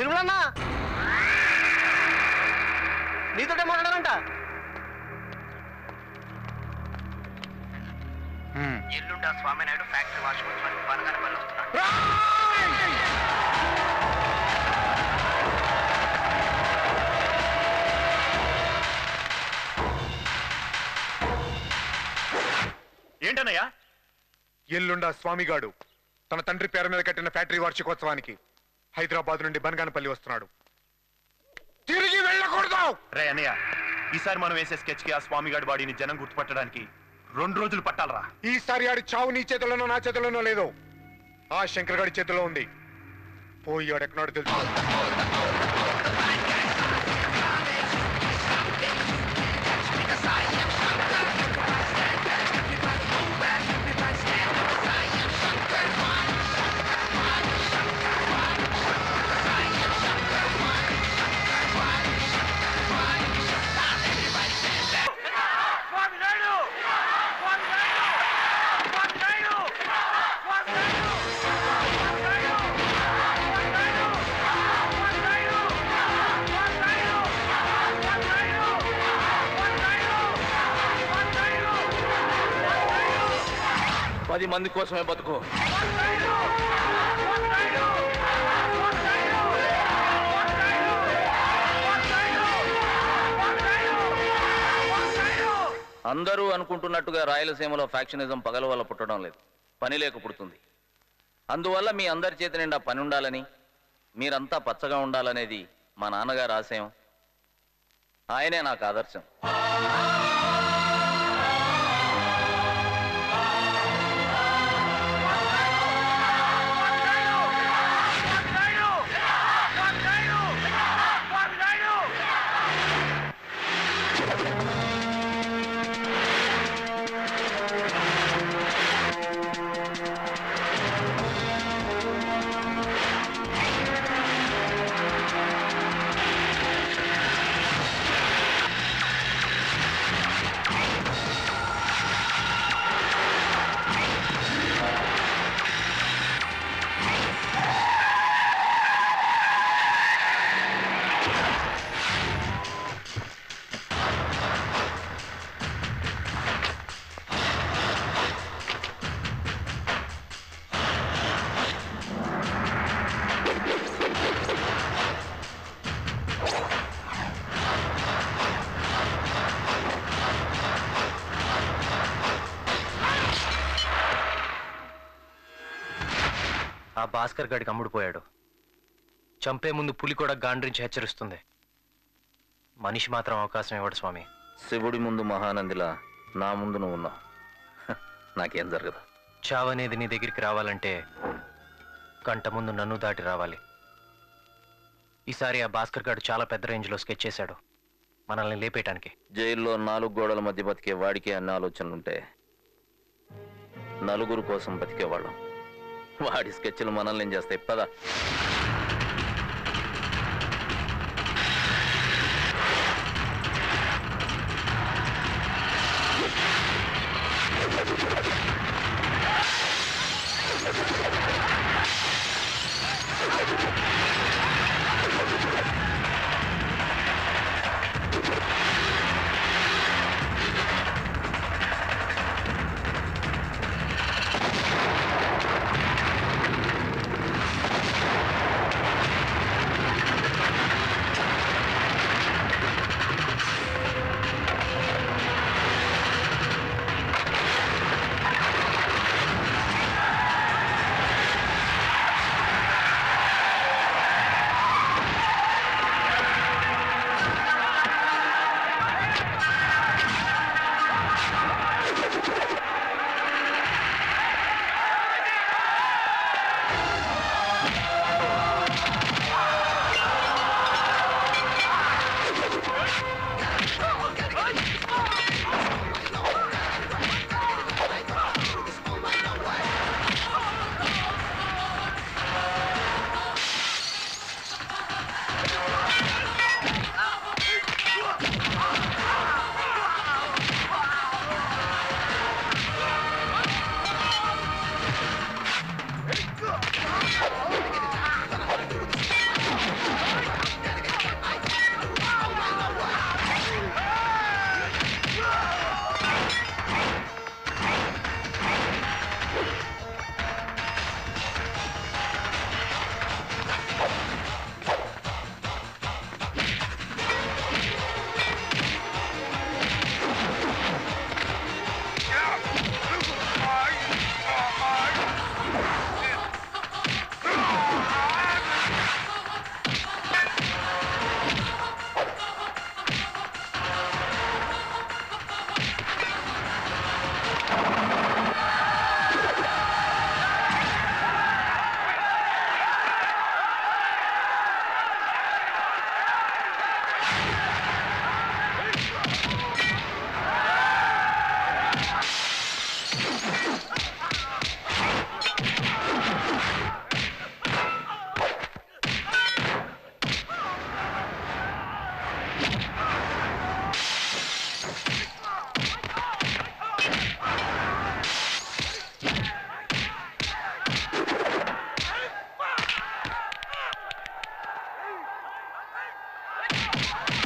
తిరుమలన్నా నీతోటే మాట్లాడారంట ఎల్లుండా స్వామినాయుడు ఫ్యాక్టరీ వార్షికోత్సవానికి బనగానపల్లి వస్తున్నాడు ఏంటన్నయ్యా ఎల్లుండా స్వామిగాడు తన తండ్రి పేరు మీద కట్టిన ఫ్యాక్టరీ వార్షికోత్సవానికి హైదరాబాద్ నుండి బనగానపల్లి వస్తున్నాడు తిరిగి వెళ్ళకూడదు రే అన్నయ్య ఈసారి మనం వేసే స్కెచ్ కి ఆ స్వామిగాడి బాడీని జనం గుర్తుపట్టడానికి రెండు రోజులు పట్టాలరా ఈసారి ఆడి చావు నీ చేతుల్లోనో నా చేతుల్లోనో లేదు ఆ శంకర్ గాడి చేతిలో ఉంది పోయి ఆడెక్కడాడు తెలుసు పది మంది కోసమే బతుకు అందరూ అనుకుంటున్నట్టుగా రాయలసీమలో ఫ్యాక్షనిజం పగల వల్ల పుట్టడం లేదు పని లేక పుడుతుంది అందువల్ల మీ అందరి చేతి నిండా పని ఉండాలని మీరంతా పచ్చగా ఉండాలనేది మా నాన్నగారి ఆశయం ఆయనే నాకు ఆదర్శం ఆ భాస్కర్ గడికి అమ్ముడుపోయాడు చంపే ముందు పులి కూడా గాండ్రించి హెచ్చరిస్తుంది మనిషి మాత్రం అవకాశం ఇవ్వడు స్వామి శివుడి ముందు మహానందిలా నా ముందు నువ్వు ఉన్నావు హ, నాకేం జరగదు చావనేది నీ దగ్గరికి రావాలంటే గంట ముందు నన్ను దాటి రావాలి ఈసారి ఆ భాస్కర్ గారు చాలా పెద్ద రేంజ్లో స్కెచ్ చేశాడు మనల్ని లేపేయటానికి జైల్లో నాలుగు గోడల మధ్య బతికే వాడికి అన్ని ఆలోచనలుంటే నలుగురు కోసం బతికేవాళ్ళం వాడి స్కెచ్లు మనల్ని ఏం చేస్తాయి పద ఆ ఆ